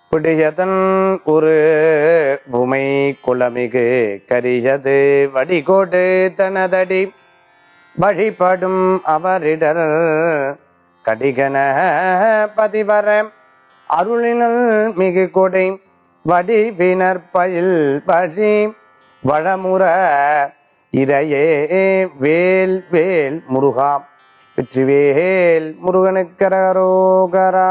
பிடியதன் ஒரு உமை குளமிகு கரியது வடிகோடு தனதடி வழிபடும் அவரிடர் கடிகன பதிவர அருளினல் மிகு கொடை வடிவினர் பயில் வழி வளமுற இறையே வேல் வேல் முருகா வெற்றிவேல் முருகனுக்கரோகரா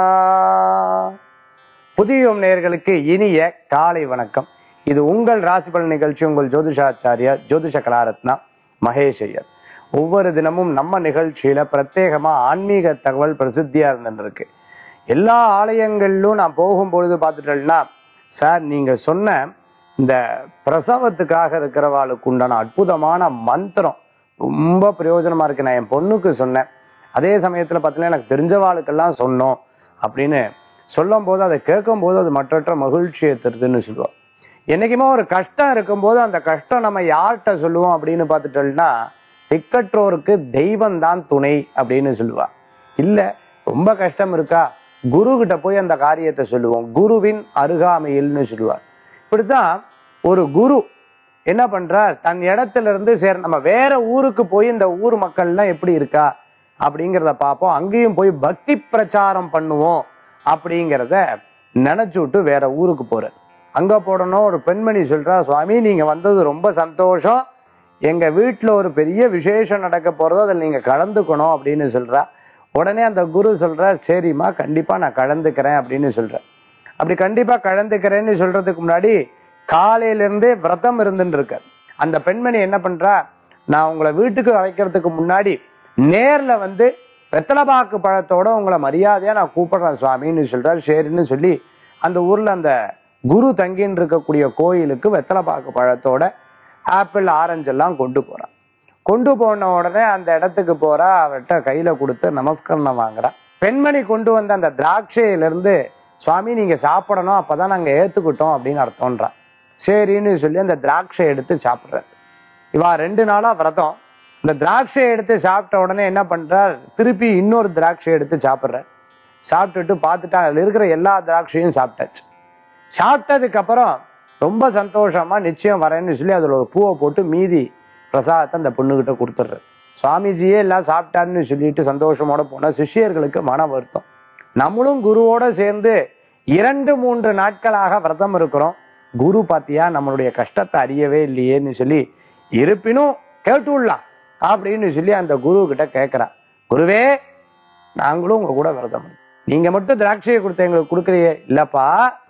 புதியும் நேயர்களுக்கு இனிய காலை வணக்கம் இது உங்கள் ராசிபலன் நிகழ்ச்சி உங்கள் ஜோதிஷாச்சாரியா ஜோதிஷ கலாரத்னா மகேஷ் ஐயர் ஒவ்வொரு தினமும் நம்ம நிகழ்ச்சியில பிரத்யேகமா ஆன்மீக தகவல் பிரசித்தியா இருந்துருக்கு எல்லா ஆலயங்களிலும் நான் போகும்பொழுது பார்த்துட்டேன்னா சார் நீங்க சொன்ன இந்த பிரசவத்துக்காக இருக்கிறவாளுக்கு உண்டான அற்புதமான மந்திரம் ரொம்ப பிரயோஜனமா இருக்கு நான் என் பொண்ணுக்கு சொன்னேன் அதே சமயத்துல பார்த்தீங்கன்னா எனக்கு தெரிஞ்சவாளுக்கெல்லாம் சொன்னோம் அப்படின்னு சொல்லும் போது அதை கேட்கும் போது அது மற்றற்ற மகிழ்ச்சியை தருதுன்னு சொல்லுவோம் என்னைக்குமே ஒரு கஷ்டம் இருக்கும்போது அந்த கஷ்டம் நம்ம யார்கிட்ட சொல்லுவோம் அப்படின்னு பார்த்துட்டோம்னா திக்கற்றோருக்கு தெய்வம் தான் துணை அப்படின்னு சொல்லுவா இல்ல ரொம்ப கஷ்டம் இருக்கா குரு கிட்ட போய் அந்த காரியத்தை சொல்லுவோம் குருவின் அருகாமையில்னு சொல்லுவார் இப்படித்தான் ஒரு குரு என்ன பண்றார் தன் இடத்துல இருந்து சேர நம்ம வேற ஊருக்கு போய் இந்த ஊர் மக்கள்லாம் எப்படி இருக்கா அப்படிங்கிறத பார்ப்போம் அங்கேயும் போய் பக்தி பிரச்சாரம் பண்ணுவோம் அப்படிங்கிறத நினைச்சு விட்டு வேற ஊருக்கு போறார் அங்க போடணும் ஒரு பெண்மணி சொல்றா சுவாமி நீங்க வந்தது ரொம்ப சந்தோஷம் எங்க வீட்டுல ஒரு பெரிய விசேஷம் நடக்க போறதோ அதில் நீங்க கலந்துக்கணும் அப்படின்னு சொல்றா உடனே அந்த குரு சொல்றார் சரிம்மா கண்டிப்பா நான் கலந்துக்கிறேன் அப்படின்னு சொல்றேன் அப்படி கண்டிப்பா கலந்துக்கிறேன்னு சொல்றதுக்கு முன்னாடி காலையில இருந்தே விரதம் இருந்துட்டு இருக்கார் அந்த பெண்மணி என்ன பண்றா நான் உங்களை வீட்டுக்கு அழைக்கிறதுக்கு முன்னாடி நேர்ல வந்து வெத்தலைப்பாக்கு பழத்தோட உங்களை மரியாதையா நான் கூப்பிடுறேன் சுவாமின்னு சொல்றாரு சரின்னு சொல்லி அந்த ஊர்ல அந்த குரு தங்கின்னு இருக்கக்கூடிய கோயிலுக்கு வெத்தலைப்பாக்கு பழத்தோட ஆப்பிள் ஆரஞ்சு எல்லாம் கொண்டு போறான் கொண்டு போன உடனே அந்த இடத்துக்கு போறா அவர்கிட்ட கையில கொடுத்து நமஸ்கரணம் வாங்குறா பெண்மணி கொண்டு வந்த அந்த திராட்சையில இருந்து சுவாமி நீங்க சாப்பிடணும் அப்பதான் நாங்க ஏத்துக்கிட்டோம் அப்படின்னு அர்த்தம்ன்றா சரின்னு சொல்லி அந்த திராட்சை எடுத்து சாப்பிடுறாரு இவா ரெண்டு நாளா விரதம் இந்த திராட்சையை எடுத்து சாப்பிட்ட உடனே என்ன பண்றார் திருப்பி இன்னொரு திராட்சை எடுத்து சாப்பிடுறார் சாப்பிட்டுட்டு பார்த்துட்டா அதுல இருக்கிற எல்லா திராட்சையும் சாப்பிட்டாச்சு சாப்பிட்டதுக்கு அப்புறம் ரொம்ப சந்தோஷமா நிச்சயம் வரேன்னு சொல்லி அதுல ஒரு பூவை போட்டு மீதி பிரசாதத்தை அந்த பொண்ணுகிட்ட கொடுத்துட்றாரு சுவாமிஜியே எல்லாம் சாப்பிட்டாருன்னு சொல்லிட்டு சந்தோஷமோட போன சிஷ்யர்களுக்கு மன வருத்தம் நம்மளும் குருவோட சேர்ந்து இரண்டு மூன்று நாட்களாக விரதம் இருக்கிறோம் குரு பாத்தியா நம்மளுடைய கஷ்டத்தை அறியவே இல்லையேன்னு சொல்லி இருப்பினும் கேட்டு விடலாம் அப்படின்னு சொல்லி அந்த குரு கிட்ட கேட்கிறா குருவே நாங்களும் உங்க கூட விரதம் இருக்கோம். நீங்க மட்டும் திராட்சையை கொடுத்த எங்களுக்கு கொடுக்குறியே இல்லப்பா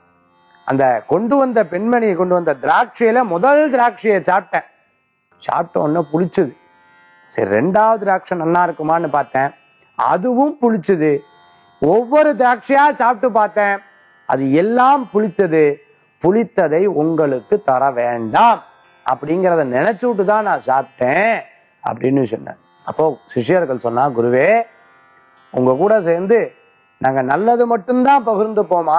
அந்த கொண்டு வந்த பெண்மணியை கொண்டு வந்த திராட்சையில முதல் திராட்சையை சாப்பிட்டேன் சாப்பிட்ட உடனே புளிச்சது சரி ரெண்டாவது திராட்சை நல்லா இருக்குமான்னு பார்த்தேன் அதுவும் புளிச்சது ஒவ்வொரு திராட்சையா சாப்பிட்டு பார்த்தேன் அது எல்லாம் புளித்தது புளித்ததை உங்களுக்கு தர வேண்டாம் அப்படிங்கிறத நினைச்சு விட்டு தான் நான் சாப்பிட்டேன் அப்படின்னு சொன்னேன் அப்போ சிஷ்யர்கள் சொன்னா குருவே உங்க கூட சேர்ந்து நாங்க நல்லது மட்டும்தான் பகிர்ந்துப்போமா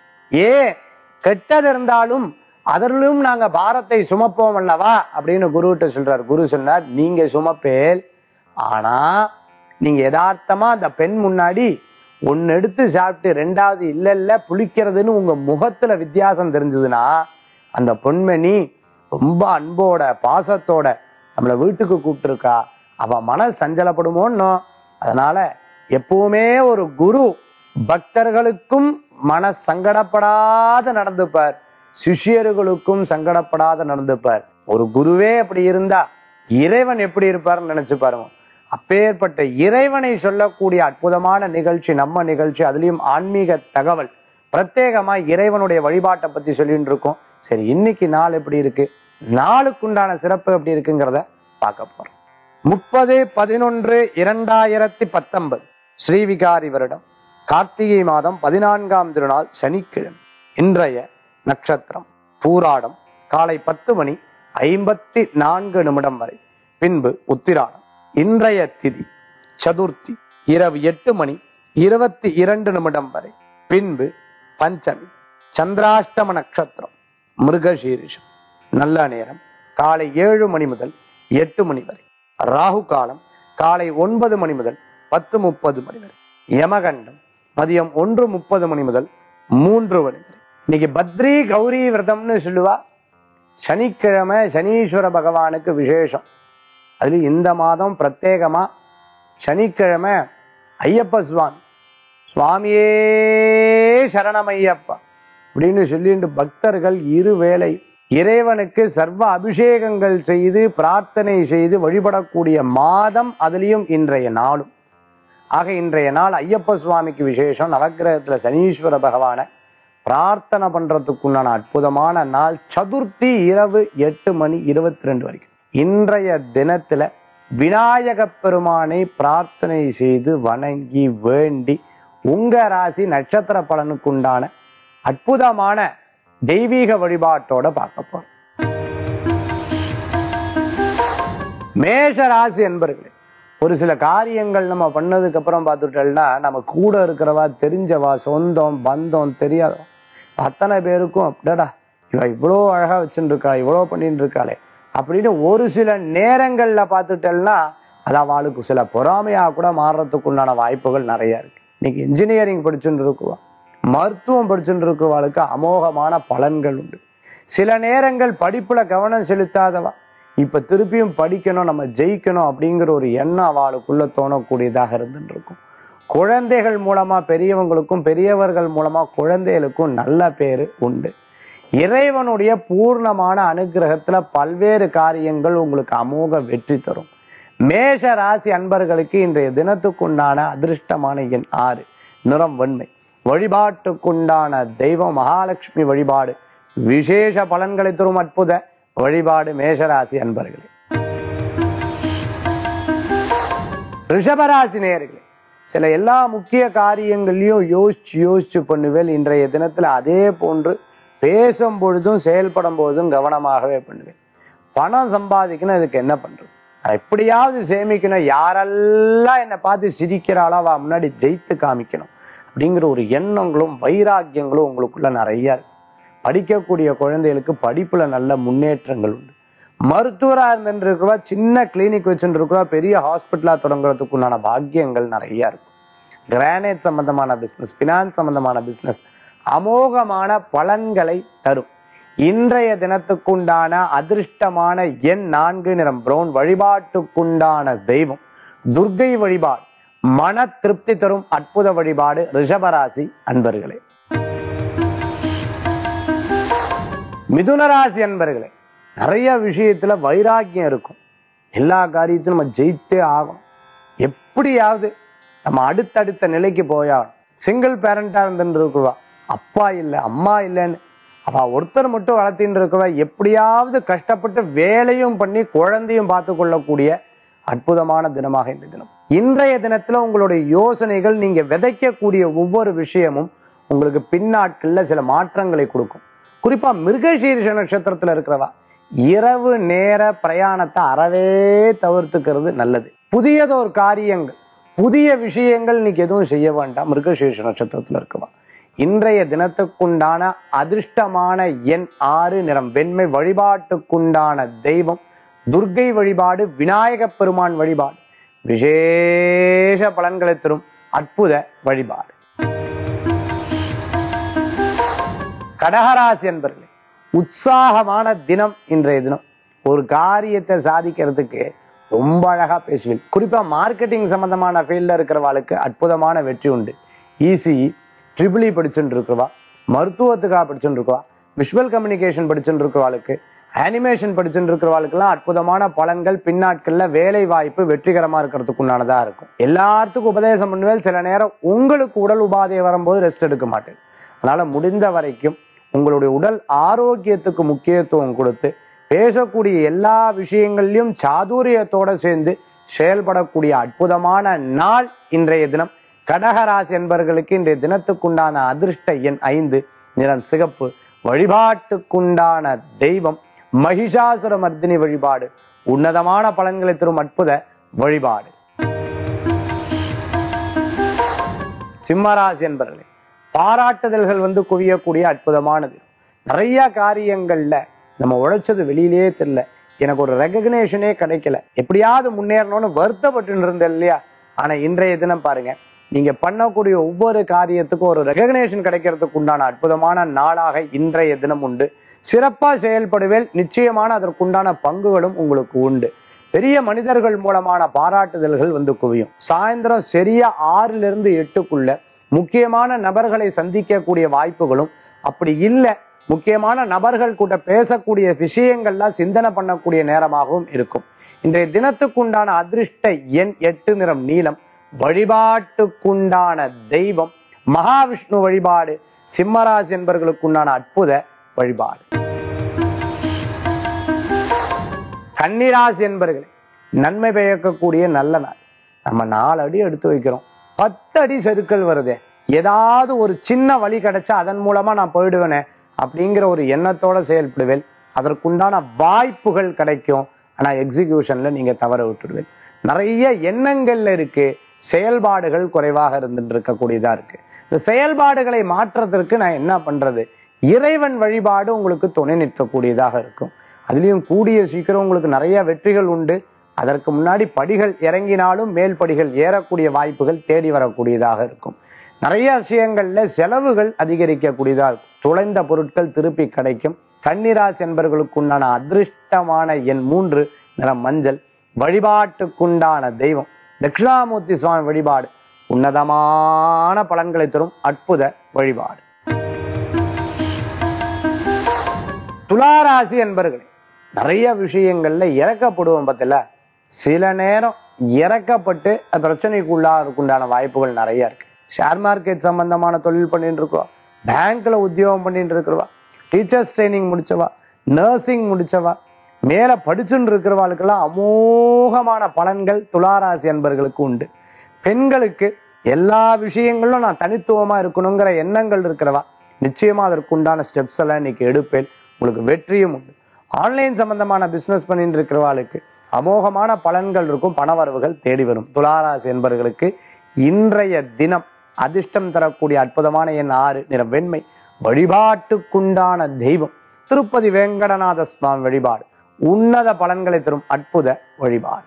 ஏ கெட்டது இருந்தாலும் அதரிலும் நாங்க பாரத்தை சுமப்போம் அல்லவா அப்படின்னு குருகிட்ட சொல்றார் குரு சொன்னார் நீங்க சுமப்பேல் ஆனா நீங்க யதார்த்தமா அந்த பெண் முன்னாடி ஒன்னு எடுத்து சாப்பிட்டு ரெண்டாவது இல்ல இல்ல புளிக்கிறதுன்னு உங்க முகத்துல வித்தியாசம் தெரிஞ்சதுன்னா அந்த பொன்மணி ரொம்ப அன்போட பாசத்தோட நம்மள வீட்டுக்கு கூப்பிட்டுருக்கா அவ மன சஞ்சலப்படுமோன்னோ அதனால எப்பவுமே ஒரு குரு பக்தர்களுக்கும் மன சங்கடப்படாத நடந்துப்பார் சிஷ்யர்களுக்கும் சங்கடப்படாத நடந்துப்பார் ஒரு குருவே அப்படி இருந்தா இறைவன் எப்படி இருப்பார்னு நினைச்சு பாருங்க அப்பேற்பட்ட இறைவனை சொல்லக்கூடிய அற்புதமான நிகழ்ச்சி நம்ம நிகழ்ச்சி அதுலயும் ஆன்மீக தகவல் பிரத்யேகமா இறைவனுடைய வழிபாட்டை பத்தி சொல்லிட்டு இருக்கோம் சரி இன்னைக்கு நாள் எப்படி இருக்கு நாளுக்குண்டான சிறப்பு எப்படி இருக்குங்கிறத பார்க்க போறோம் முப்பது பதினொன்று இரண்டாயிரத்தி பத்தொன்பது ஸ்ரீவிகாரி வருடம் கார்த்திகை மாதம் பதினான்காம் திருநாள் சனிக்கிழமை இன்றைய நட்சத்திரம் பூராடம் காலை பத்து மணி ஐம்பத்தி நான்கு நிமிடம் வரை பின்பு உத்திராடம் இன்றைய திதி சதுர்த்தி இரவு எட்டு மணி இருபத்தி இரண்டு நிமிடம் வரை பின்பு பஞ்சமி சந்திராஷ்டம நட்சத்திரம் மிருகசீரிஷம் நல்ல நேரம் காலை ஏழு மணி முதல் எட்டு மணி வரை ராகு காலம் காலை ஒன்பது மணி முதல் பத்து முப்பது மணி வரை யமகண்டம் மதியம் ஒன்று முப்பது மணி முதல் மூன்று மணி வரை இன்னைக்கு பத்ரி கௌரி விரதம்னு சொல்லுவா சனிக்கிழமை சனீஸ்வர பகவானுக்கு விசேஷம் அதுல இந்த மாதம் பிரத்யேகமா சனிக்கிழமை ஐயப்ப சுவாமி சுவாமியே சரணமையப்பா அப்படின்னு சொல்லிட்டு பக்தர்கள் இருவேளை இறைவனுக்கு சர்வ அபிஷேகங்கள் செய்து பிரார்த்தனை செய்து வழிபடக்கூடிய மாதம் அதுலயும் இன்றைய நாளும் ஆக இன்றைய நாள் ஐயப்ப சுவாமிக்கு விசேஷம் நவக்கிரகத்துல சனீஸ்வர பகவானை பிரார்த்தனை பண்றதுக்குண்டான அற்புதமான நாள் சதுர்த்தி இரவு எட்டு மணி இருபத்தி ரெண்டு வரைக்கும் இன்றைய தினத்துல விநாயக பெருமானை பிரார்த்தனை செய்து வணங்கி வேண்டி உங்க ராசி நட்சத்திர பலனுக்குண்டான அற்புதமான தெய்வீக வழிபாட்டோட பார்க்க போறோம் மேஷ ராசி என்பர்களே ஒரு சில காரியங்கள் நம்ம பண்ணதுக்கு அப்புறம் பார்த்துட்டோம்னா நம்ம கூட இருக்கிறவா தெரிஞ்சவா சொந்தம் பந்தம் தெரியாதவா அத்தனை பேருக்கும் அப்படிடா இவ இவ்வளோ அழகா வச்சுட்டு இருக்கா இவ்வளோ பண்ணிட்டு இருக்காளே அப்படின்னு ஒரு சில நேரங்கள்ல பார்த்துட்டேன்னா அது அவளுக்கு சில பொறாமையா கூட மாறுறதுக்கு உண்டான வாய்ப்புகள் நிறைய இருக்கு இன்னைக்கு இன்ஜினியரிங் படிச்சுட்டு இருக்குவா மருத்துவம் படிச்சுட்டு இருக்கிறவாளுக்கு அமோகமான பலன்கள் உண்டு சில நேரங்கள் படிப்புல கவனம் செலுத்தாதவா இப்ப திருப்பியும் படிக்கணும் நம்ம ஜெயிக்கணும் அப்படிங்கிற ஒரு எண்ணம் அவளுக்குள்ள தோணக்கூடியதாக இருந்துட்டு இருக்கும் குழந்தைகள் மூலமா பெரியவங்களுக்கும் பெரியவர்கள் மூலமா குழந்தைகளுக்கும் நல்ல பேரு உண்டு இறைவனுடைய பூர்ணமான அனுகிரகத்துல பல்வேறு காரியங்கள் உங்களுக்கு அமோக வெற்றி தரும் மேஷ ராசி அன்பர்களுக்கு இன்றைய தினத்துக்குண்டான அதிர்ஷ்டமான எண் ஆறு நிறம் வெண்மை வழிபாட்டுக்குண்டான தெய்வம் மகாலட்சுமி வழிபாடு விசேஷ பலன்களை தரும் அற்புத வழிபாடு மேஷராசி அன்பர்களே ரிஷபராசி நேயர்களே சில எல்லா முக்கிய காரியங்களையும் யோசிச்சு யோசிச்சு பண்ணுவேன் இன்றைய தினத்துல அதே போன்று பேசும் பொழுதும் செயல்படும் போதும் கவனமாகவே பண்ணுவேன் பணம் சம்பாதிக்கணும் இதுக்கு என்ன பண்றது நான் எப்படியாவது சேமிக்கணும் யாரெல்லாம் என்னை பார்த்து சிரிக்கிறாளோ அவ முன்னாடி ஜெயித்து காமிக்கணும் அப்படிங்கிற ஒரு எண்ணங்களும் வைராக்கியங்களும் உங்களுக்குள்ள நிறைய இருக்கு படிக்கக்கூடிய குழந்தைகளுக்கு படிப்புல நல்ல முன்னேற்றங்கள் உண்டு மருத்துவரா இருந்துட்டு இருக்கிறவா சின்ன கிளினிக் வச்சுட்டு இருக்கிறவா பெரிய ஹாஸ்பிட்டலா தொடங்குறதுக்கு உண்டான பாக்கியங்கள் நிறைய இருக்கும் கிரானைட் சம்பந்தமான பிசினஸ் பினான்ஸ் சம்பந்தமான பிசினஸ் அமோகமான பலன்களை தரும் இன்றைய தினத்துக்குண்டான அதிர்ஷ்டமான எண் நான்கு நிறம் பிரவுன் வழிபாட்டுக்குண்டான தெய்வம் துர்க்கை வழிபாடு மன திருப்தி தரும் அற்புத வழிபாடு ரிஷபராசி அன்பர்களே மிதுனராசி அன்பர்களே நிறைய விஷயத்துல வைராக்கியம் இருக்கும் எல்லா காரியத்திலும் நம்ம ஜெயித்தே ஆகணும் எப்படியாவது நம்ம அடுத்தடுத்த நிலைக்கு போயாகணும் சிங்கிள் பேரண்டா இருந்துட்டு இருக்குவா அப்பா இல்லை அம்மா இல்லைன்னு அவ ஒருத்தர் மட்டும் வளர்த்தின்னு இருக்கவ எப்படியாவது கஷ்டப்பட்டு வேலையும் பண்ணி குழந்தையும் பார்த்து கொள்ளக்கூடிய அற்புதமான தினமாக இந்த தினம் இன்றைய தினத்துல உங்களுடைய யோசனைகள் நீங்க விதைக்கக்கூடிய ஒவ்வொரு விஷயமும் உங்களுக்கு பின்னாட்கள்ல சில மாற்றங்களை கொடுக்கும் குறிப்பா மிருகசீரிஷ நட்சத்திரத்துல இருக்கிறவா இரவு நேர பிரயாணத்தை அறவே தவிர்த்துக்கிறது நல்லது புதியதொரு காரியங்கள் புதிய விஷயங்கள் இன்னைக்கு எதுவும் செய்ய வேண்டாம் மிருகசீரிஷ நட்சத்திரத்துல இருக்கவா இன்றைய தினத்துக்குண்டான அதிர்ஷ்டமான எண் ஆறு நிறம் வெண்மை வழிபாட்டுக்குண்டான தெய்வம் துர்க்கை வழிபாடு விநாயகப் பெருமான் வழிபாடு விசேஷ பலன்களை தரும் அற்புத வழிபாடு கடகராசி என்பர்களே உற்சாகமான தினம் இன்றைய தினம் ஒரு காரியத்தை சாதிக்கிறதுக்கு ரொம்ப அழகா பேசுவேன் குறிப்பா மார்க்கெட்டிங் சம்பந்தமான ஃபீல்ட்ல இருக்கிறவாளுக்கு அற்புதமான வெற்றி உண்டு இசிஇ ட்ரிபிள் இ படிச்சுட்டு இருக்கிறவா மருத்துவத்துக்காக படிச்சுட்டு இருக்கவா விஷுவல் கம்யூனிகேஷன் படிச்சுட்டு இருக்கிறவாளுக்கு அனிமேஷன் படிச்சுட்டு இருக்கிறவாளுக்கெல்லாம் அற்புதமான பலன்கள் பின்னாட்கள்ல வேலை வாய்ப்பு வெற்றிகரமா இருக்கிறதுக்கு உண்டானதா இருக்கும் எல்லாத்துக்கும் உபதேசம் பண்ணுவேன் சில நேரம் உங்களுக்கு உடல் உபாதை வரும்போது ரெஸ்ட் எடுக்க மாட்டேன் அதனால முடிந்த வரைக்கும் உங்களுடைய உடல் ஆரோக்கியத்துக்கு முக்கியத்துவம் கொடுத்து பேசக்கூடிய எல்லா விஷயங்கள்லயும் சாதுரியத்தோட சேர்ந்து செயல்படக்கூடிய அற்புதமான நாள் இன்றைய தினம் கடகராசி என்பவர்களுக்கு இன்றைய தினத்துக்குண்டான அதிர்ஷ்ட எண் ஐந்து நிறம் சிகப்பு வழிபாட்டுக்குண்டான தெய்வம் மகிஷாசுர மர்தினி வழிபாடு உன்னதமான பலன்களை தரும் அற்புத வழிபாடு சிம்மராசி என்பவர்களே பாராட்டுதல்கள் வந்து குவியக்கூடிய அற்புதமானது நிறைய காரியங்கள்ல நம்ம உழைச்சது வெளியிலேயே தெரியல எனக்கு ஒரு ரெகக்னேஷனே கிடைக்கல எப்படியாவது முன்னேறணும்னு வருத்தப்பட்டு இருந்தேன் இல்லையா ஆனா இன்றைய தினம் பாருங்க நீங்க பண்ணக்கூடிய ஒவ்வொரு காரியத்துக்கும் ஒரு ரெகக்னேஷன் கிடைக்கிறதுக்கு உண்டான அற்புதமான நாளாக இன்றைய தினம் உண்டு சிறப்பா செயல்படுவேல் நிச்சயமான அதற்குண்டான பங்குகளும் உங்களுக்கு உண்டு பெரிய மனிதர்கள் மூலமான பாராட்டுதல்கள் வந்து குவியும் சாயந்தரம் சரியா ஆறுல இருந்து எட்டுக்குள்ள முக்கியமான நபர்களை சந்திக்கக்கூடிய வாய்ப்புகளும் அப்படி இல்லை முக்கியமான நபர்கள் கூட பேசக்கூடிய விஷயங்கள்லாம் சிந்தனை பண்ணக்கூடிய நேரமாகவும் இருக்கும் இன்றைய தினத்துக்குண்டான அதிர்ஷ்ட எண் எட்டு நிறம் நீலம் வழிபாட்டுக்குண்டான தெய்வம் மகாவிஷ்ணு வழிபாடு சிம்மராசி என்பவர்களுக்குண்டான அற்புத வழிபாடு கன்னிராசி என்பர்களே நன்மை பயக்கக்கூடிய நல்ல நாள் நம்ம நாலு அடி எடுத்து வைக்கிறோம் பத்து அடி செருக்கள் வருதே ஏதாவது ஒரு சின்ன வழி கிடைச்சா அதன் மூலமா நான் போயிடுவேனே அப்படிங்கிற ஒரு எண்ணத்தோட செயல்படுவேன் அதற்குண்டான வாய்ப்புகள் கிடைக்கும் ஆனா எக்ஸிகியூஷன்ல நீங்க தவற விட்டுடுவேன் நிறைய எண்ணங்கள்ல இருக்கு செயல்பாடுகள் குறைவாக இருந்துட்டு இருக்கக்கூடியதா இருக்கு இந்த செயல்பாடுகளை மாற்றத்திற்கு நான் என்ன பண்றது இறைவன் வழிபாடு உங்களுக்கு துணை நிற்கக்கூடியதாக இருக்கும் அதுலயும் கூடிய சீக்கிரம் உங்களுக்கு நிறைய வெற்றிகள் உண்டு அதற்கு முன்னாடி படிகள் இறங்கினாலும் மேல் படிகள் ஏறக்கூடிய வாய்ப்புகள் தேடி வரக்கூடியதாக இருக்கும் நிறைய விஷயங்கள்ல செலவுகள் அதிகரிக்கக்கூடியதா இருக்கும் துளைந்த பொருட்கள் திருப்பி கிடைக்கும் கன்னிராசி என்பவர்களுக்கு உண்டான அதிர்ஷ்டமான எண் மூன்று நிறம் மஞ்சள் வழிபாட்டுக்குண்டான தெய்வம் தட்சிணாமூர்த்தி சுவாமி வழிபாடு உன்னதமான பலன்களை தரும் அற்புத வழிபாடு துளாராசி என்பர்களே நிறைய விஷயங்கள்ல இறக்கப்படுவோம் பத்தில சில நேரம் இறக்கப்பட்டு அது பிரச்சனைக்குள்ளாருக்குண்டான வாய்ப்புகள் நிறைய இருக்கு ஷேர் மார்க்கெட் சம்பந்தமான தொழில் பண்ணிட்டு இருக்கிறோம் பேங்க்ல உத்தியோகம் பண்ணிட்டு இருக்கிறவா டீச்சர்ஸ் ட்ரைனிங் முடிச்சவா நர்சிங் முடிச்சவா மேல படிச்சுட்டு இருக்கிறவாளுக்கெல்லாம் அமோகமான பலன்கள் துளாராசி என்பர்களுக்கு உண்டு பெண்களுக்கு எல்லா விஷயங்களும் நான் தனித்துவமா இருக்கணுங்கிற எண்ணங்கள் இருக்கிறவா நிச்சயமா அதற்கு உண்டான ஸ்டெப்ஸ் எல்லாம் இன்னைக்கு எடுப்பேன் உங்களுக்கு வெற்றியும் உண்டு ஆன்லைன் சம்பந்தமான பிசினஸ் பண்ணிட்டு இருக்கிறவாளுக்கு அமோகமான பலன்கள் இருக்கும் பணவரவுகள் தேடி வரும் துளாராசி என்பவர்களுக்கு இன்றைய தினம் அதிர்ஷ்டம் தரக்கூடிய அற்புதமான எண் ஆறு நிறம் வெண்மை வழிபாட்டுக்குண்டான தெய்வம் திருப்பதி வேங்கடநாத சுவாமி வழிபாடு உன்னத பலன்களை தரும் அற்புத வழிபாடு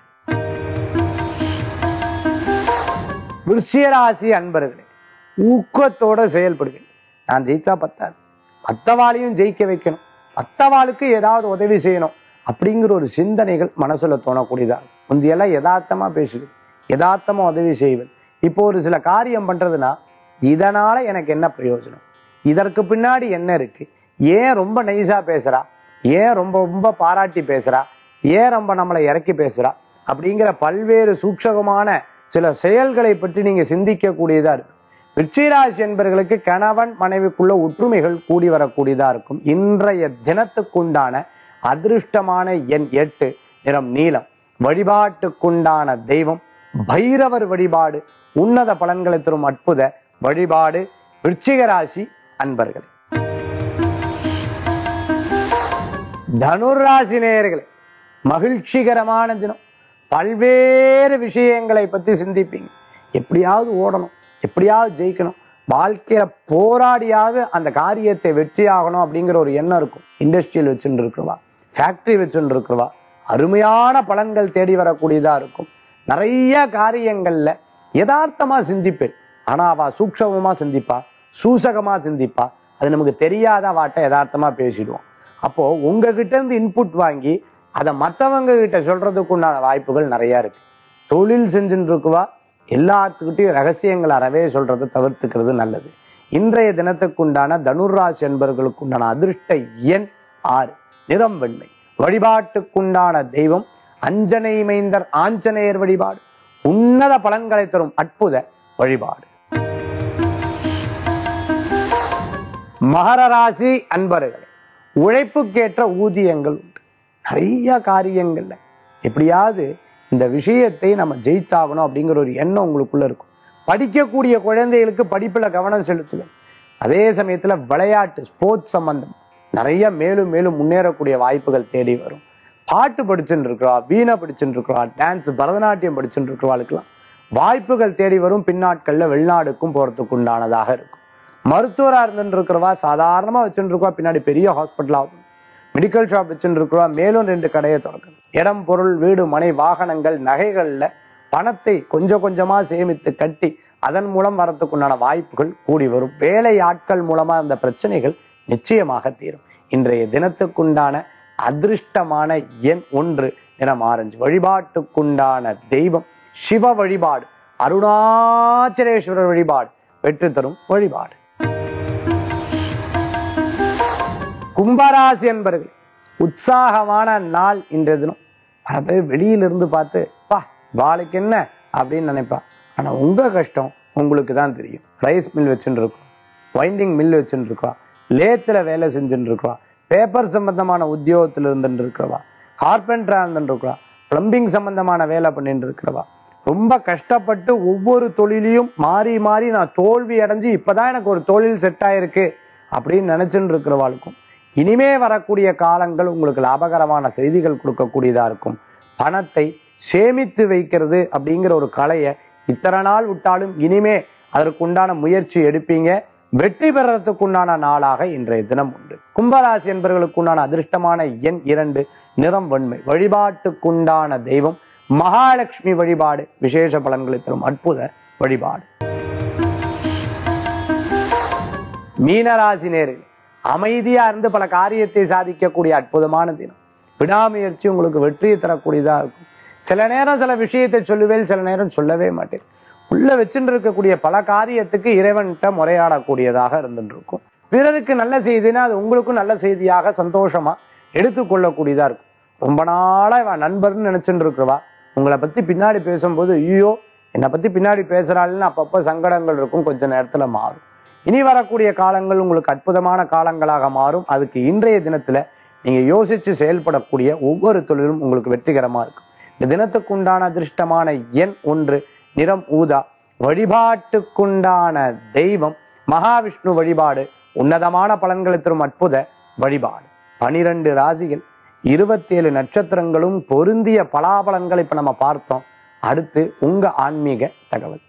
விருச்சிகராசி அன்பர்களே ஊக்கத்தோட செயல்படுவேன் நான் ஜெயிச்சா பத்தாது மத்தவாளையும் ஜெயிக்க வைக்கணும் மத்தவாளுக்கு ஏதாவது உதவி செய்யணும் அப்படிங்கிற ஒரு சிந்தனைகள் மனசுல தோணக்கூடியதா இருக்கும். முந்தியெல்லாம் யதார்த்தமா பேசுவேன் யதார்த்தமா உதவி செய்வேன் இப்போ ஒரு சில காரியம் பண்றதுன்னா இதனால எனக்கு என்ன பிரயோஜனம் இதற்கு பின்னாடி என்ன இருக்கு ஏன் ரொம்ப நைஸா பேசுறா ஏன் ரொம்ப ரொம்ப பாராட்டி பேசுறா ஏன் ரொம்ப நம்மளை இறக்கி பேசுறா அப்படிங்கிற பல்வேறு சூட்சகமான சில செயல்களை பற்றி நீங்க சிந்திக்க கூடியதா இருக்கு விருச்சிகராசி என்பவர்களுக்கு கணவன் மனைவிக்குள்ள ஒற்றுமைகள் கூடி வரக்கூடியதா இருக்கும் இன்றைய தினத்துக்குண்டான அதிர்ஷ்டமான எண் எட்டு நிறம் நீலம் வழிபாட்டுக்குண்டான தெய்வம் பைரவர் வழிபாடு உன்னத பலன்களை தரும் அற்புத வழிபாடு விருச்சிகராசி அன்பர்களே தனுராசி நேயர்களே மகிழ்ச்சிகரமான தினம் பல்வேறு விஷயங்களை பத்தி சிந்திப்பீங்க எப்படியாவது ஓடணும் எப்படியாவது ஜெயிக்கணும் வாழ்க்கையில போராடியாவது அந்த காரியத்தை வெற்றி ஆகணும் அப்படிங்கிற ஒரு எண்ணம் இருக்கும் இண்டஸ்ட்ரியல் வச்சுட்டு இருக்கிறவா ஃபேக்டரி வச்சுட்டு இருக்கிறவா அருமையான பலன்கள் தேடி வரக்கூடியதா இருக்கும் நிறைய காரியங்கள்ல யதார்த்தமா சிந்திப்பேன் ஆனா அவ சூக்ஷமமா சிந்திப்பா சூசகமா சிந்திப்பா அது நமக்கு தெரியாத வாட்ட யதார்த்தமா பேசிடுவோம் அப்போ உங்ககிட்ட இருந்து இன்புட் வாங்கி அதை மற்றவங்க கிட்ட சொல்றதுக்கு உண்டான வாய்ப்புகள் நிறைய இருக்கு தொழில் செஞ்சுட்டு இருக்குவா எல்லாத்துக்கிட்டையும் ரகசியங்கள் அறவே சொல்றதை தவிர்த்துக்கிறது நல்லது இன்றைய தினத்துக்குண்டான தனுராசி என்பவர்களுக்கு உண்டான அதிர்ஷ்ட எண் ஆறு நிறம் வெண்மை வழிபாட்டுக்குண்டான தெய்வம் அஞ்சனை மைந்தர் ஆஞ்சநேயர் வழிபாடு உன்னத பலன்களை தரும் அற்புத வழிபாடு மகர ராசி அன்பர்களே உழைப்புக்கேற்ற ஊதியங்கள் உண்டு நிறைய காரியங்கள்ல எப்படியாவது இந்த விஷயத்தை நம்ம ஜெயித்தாகணும் அப்படிங்கிற ஒரு எண்ணம் உங்களுக்குள்ள இருக்கும் படிக்கக்கூடிய குழந்தைகளுக்கு படிப்புல கவனம் செலுத்துவேன் அதே சமயத்துல விளையாட்டு ஸ்போர்ட்ஸ் சம்பந்தம் நிறைய மேலும் மேலும் முன்னேறக்கூடிய வாய்ப்புகள் தேடி வரும் பாட்டு படிச்சுட்டு இருக்கிறா வீணை படிச்சுட்டு இருக்கிறா டான்ஸ் பரதநாட்டியம் படிச்சுட்டு இருக்கிறவாளுக்கெல்லாம் வாய்ப்புகள் தேடி வரும் பின்னாட்கள்ல வெளிநாடுக்கும் போறதுக்கு உண்டானதாக இருக்கும் மருத்துவரா இருந்துட்டு இருக்கிறவா சாதாரணமா வச்சுட்டு இருக்கவா பின்னாடி பெரிய ஹாஸ்பிட்டல் ஆகும் மெடிக்கல் ஷாப் வச்சுட்டு இருக்கிறவா மேலும் ரெண்டு கடையை திறக்கணும் இடம் பொருள் வீடு மனை வாகனங்கள் நகைகள்ல பணத்தை கொஞ்சம் கொஞ்சமா சேமித்து கட்டி அதன் மூலம் வரத்துக்குண்டான வாய்ப்புகள் கூடி வரும் வேலை ஆட்கள் மூலமா அந்த பிரச்சனைகள் நிச்சயமாக தீரும் இன்றைய தினத்துக்குண்டான அதிர்ஷ்டமான எண் ஒன்று நிறம் ஆரஞ்சு வழிபாட்டுக்குண்டான தெய்வம் சிவ வழிபாடு அருணாச்சலேஸ்வரர் வழிபாடு வெற்றி தரும் வழிபாடு கும்பராசி என்பர்கள் உற்சாகமான நாள் இன்றைய தினம் பல பேர் வெளியிலிருந்து பார்த்து பா வாழைக்கு என்ன அப்படின்னு நினைப்பா ஆனா உங்க கஷ்டம் உங்களுக்கு தான் தெரியும் ரைஸ் மில் வச்சுட்டு இருக்கோம் வைண்டிங் மில் வச்சுட்டு இருக்கா லேத்துல வேலை செஞ்சுட்டு இருக்கா பேப்பர் சம்பந்தமான உத்தியோகத்துல இருந்துட்டு இருக்கிறவா கார்பெண்டரா இருந்துட்டு இருக்கிறா பிளம்பிங் சம்பந்தமான வேலை பண்ணிட்டு இருக்கிறவா ரொம்ப கஷ்டப்பட்டு ஒவ்வொரு தொழிலையும் மாறி மாறி நான் தோல்வி அடைஞ்சு இப்பதான் எனக்கு ஒரு தொழில் செட் ஆயிருக்கு அப்படின்னு நினைச்சுட்டு இருக்கிறவாளுக்கும் இனிமே வரக்கூடிய காலங்கள் உங்களுக்கு லாபகரமான செய்திகள் கொடுக்கக்கூடியதா இருக்கும் பணத்தை சேமித்து வைக்கிறது அப்படிங்கிற ஒரு கலையை இத்தனை நாள் விட்டாலும் இனிமே அதற்குண்டான முயற்சி எடுப்பீங்க வெற்றி பெறறதுக்குண்டான நாளாக இன்றைய தினம் உண்டு கும்பராசி என்பவர்களுக்குண்டான அதிர்ஷ்டமான எண் இரண்டு நிறம் வெண்மை வழிபாட்டுக்குண்டான தெய்வம் மகாலட்சுமி வழிபாடு விசேஷ பலன்களை தரும் அற்புத வழிபாடு மீனராசி நேரில் அமைதியா இருந்து பல காரியத்தை சாதிக்கக்கூடிய அற்புதமான தினம் விடாமுயற்சி உங்களுக்கு வெற்றியை தரக்கூடியதா இருக்கும் சில நேரம் சில விஷயத்தை சொல்லுவேன் சில நேரம் சொல்லவே மாட்டேன் உள்ள வச்சுட்டு இருக்கக்கூடிய பல காரியத்துக்கு இறைவன்கிட்ட முறையாடக்கூடியதாக இருந்துட்டு இருக்கும் பிறருக்கு நல்ல செய்தினா அது உங்களுக்கும் நல்ல செய்தியாக சந்தோஷமா எடுத்துக்கொள்ளக்கூடியதா இருக்கும் ரொம்ப நாளா இவ நண்பர்னு நினைச்சுட்டு இருக்கிறவா உங்களை பத்தி பின்னாடி பேசும்போது ஐயோ என்னை பத்தி பின்னாடி பேசுறாள்னு அப்பப்போ சங்கடங்கள் இருக்கும் கொஞ்ச நேரத்துல மாறும் இனி வரக்கூடிய காலங்கள் உங்களுக்கு அற்புதமான காலங்களாக மாறும் அதுக்கு இன்றைய தினத்துல நீங்க யோசிச்சு செயல்படக்கூடிய ஒவ்வொரு தொழிலும் உங்களுக்கு வெற்றிகரமா இருக்கும் இந்த தினத்துக்குண்டான அதிர்ஷ்டமான எண் ஒன்று நிறம் ஊதா வழிபாட்டுக்குண்டான தெய்வம் மகாவிஷ்ணு வழிபாடு உன்னதமான பலன்களை தரும் அற்புத வழிபாடு பனிரெண்டு ராசிகள் இருபத்தேழு நட்சத்திரங்களும் பொருந்திய பலாபலன்களை இப்ப நம்ம பார்த்தோம் அடுத்து உங்க ஆன்மீக தகவல்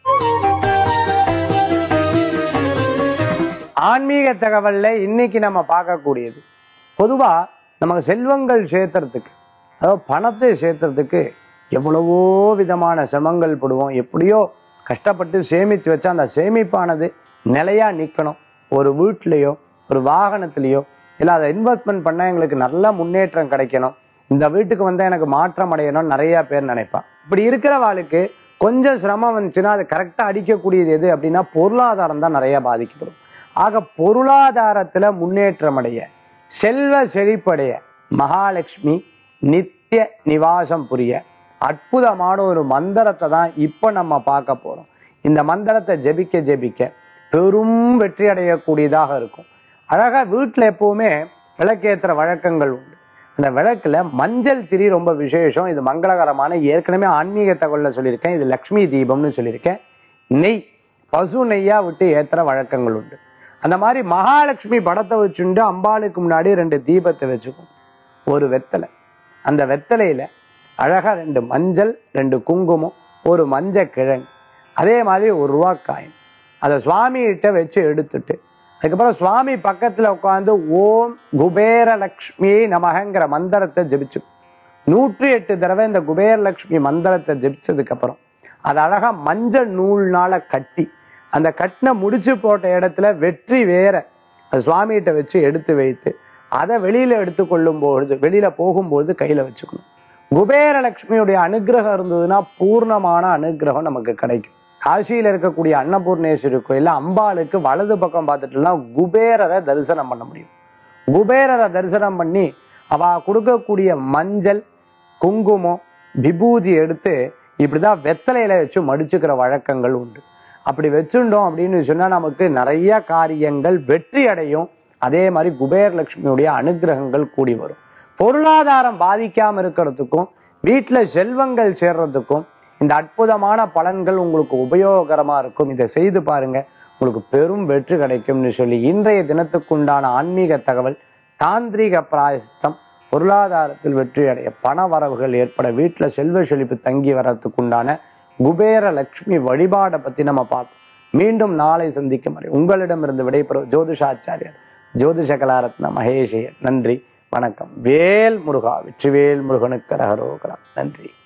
ஆன்மீக தகவல்ல இன்னைக்கு நம்ம பார்க்கக்கூடியது பொதுவா நமக்கு செல்வங்கள் சேர்த்துறதுக்கு அதாவது பணத்தை சேர்த்துறதுக்கு எவ்வளவோ விதமான சிரமங்கள் படுவோம் எப்படியோ கஷ்டப்பட்டு சேமித்து வச்சா அந்த சேமிப்பானது நிலையா நிக்கணும் ஒரு வீட்லயோ ஒரு வாகனத்திலேயோ இல்லை அதை இன்வெஸ்ட்மெண்ட் பண்ணா எங்களுக்கு நல்ல முன்னேற்றம் கிடைக்கணும் இந்த வீட்டுக்கு வந்தா எனக்கு மாற்றம் அடையணும் நிறைய பேர் நினைப்பான் இப்படி இருக்கிற வாளுக்கு கொஞ்சம் சிரமம் வந்துச்சுன்னா அது கரெக்டா அடிக்கக்கூடியது எது அப்படின்னா பொருளாதாரம் தான் நிறைய பாதிக்கப்படும் ஆக பொருளாதாரத்துல முன்னேற்றம் அடைய செல்வ செழிப்படைய மகாலட்சுமி நித்திய நிவாசம் புரிய அற்புதமான ஒரு மந்திரத்தை தான் இப்ப நம்ம பார்க்க போறோம் இந்த மந்திரத்தை ஜெபிக்க ஜெபிக்க பெரும் வெற்றி அடையக்கூடியதாக இருக்கும் அழகா வீட்டுல எப்பவுமே விளக்கேத்துற வழக்கங்கள் உண்டு அந்த விளக்குல மஞ்சள் திரி ரொம்ப விசேஷம் இது மங்களகரமான ஏற்கனவே ஆன்மீக தகவல்ல சொல்லியிருக்கேன் இது லக்ஷ்மி தீபம்னு சொல்லியிருக்கேன் நெய் பசு நெய்யா விட்டு ஏத்துற வழக்கங்கள் உண்டு அந்த மாதிரி மகாலட்சுமி படத்தை வச்சுண்டு அம்பாளுக்கு முன்னாடி ரெண்டு தீபத்தை வச்சுக்கும் ஒரு வெத்தலை அந்த வெத்தலையில அழகா ரெண்டு மஞ்சள் ரெண்டு குங்குமம் ஒரு மஞ்ச கிழங்கு அதே மாதிரி ஒரு ரூபா காயின் அதை சுவாமிகிட்ட வச்சு எடுத்துட்டு அதுக்கப்புறம் சுவாமி பக்கத்துல உட்காந்து ஓம் குபேர லக்ஷ்மி நமகங்கிற மந்திரத்தை ஜெபிச்சு நூற்றி எட்டு தடவை இந்த குபேரலட்சுமி மந்திரத்தை ஜெபிச்சதுக்கு அப்புறம் அது அழகா மஞ்சள் நூல்னால கட்டி அந்த கட்டின முடிச்சு போட்ட இடத்துல வெற்றி வேற அது சுவாமிகிட்ட வச்சு எடுத்து வைத்து அதை வெளியில எடுத்து கொள்ளும் பொழுது வெளியில போகும்பொழுது கையில வச்சுக்கணும் குபேர லட்சுமியுடைய அனுகிரகம் இருந்ததுன்னா பூர்ணமான அனுகிரகம் நமக்கு கிடைக்கும் காசியில இருக்கக்கூடிய அன்னபூர்ணேஸ்வரி கோயில்ல அம்பாளுக்கு வலது பக்கம் பார்த்துட்டுனா குபேரரை தரிசனம் பண்ண முடியும் குபேரரை தரிசனம் பண்ணி அவ கொடுக்கக்கூடிய மஞ்சள் குங்குமம் விபூதி எடுத்து இப்படிதான் வெத்தலையில வச்சு மடிச்சுக்கிற வழக்கங்கள் உண்டு அப்படி வச்சுட்டோம் அப்படின்னு சொன்னா நமக்கு நிறைய காரியங்கள் வெற்றி அடையும் அதே மாதிரி குபேர லட்சுமியுடைய அனுகிரகங்கள் கூடி வரும் பொருளாதாரம் பாதிக்காம இருக்கிறதுக்கும் வீட்டுல செல்வங்கள் சேர்றதுக்கும் இந்த அற்புதமான பலன்கள் உங்களுக்கு உபயோகரமா இருக்கும் இதை செய்து பாருங்க உங்களுக்கு பெரும் வெற்றி கிடைக்கும்னு சொல்லி இன்றைய தினத்துக்குண்டான ஆன்மீக தகவல் தாந்திரீக பிராயசித்தம் பொருளாதாரத்தில் வெற்றி அடைய பண வரவுகள் ஏற்பட வீட்டுல செல்வ செழிப்பு தங்கி வர்றதுக்குண்டான குபேர லட்சுமி வழிபாடை பத்தி நம்ம பார்த்தோம் மீண்டும் நாளை சந்திக்கும் வரை உங்களிடமிருந்து விடைபெறும் ஜோதிஷாச்சாரியர் ஜோதிஷ கலாரத்ன மகேஷையர் நன்றி வணக்கம் வேல் முருகா வெற்றிவேல் முருகனுக்கு ரகரோகரா நன்றி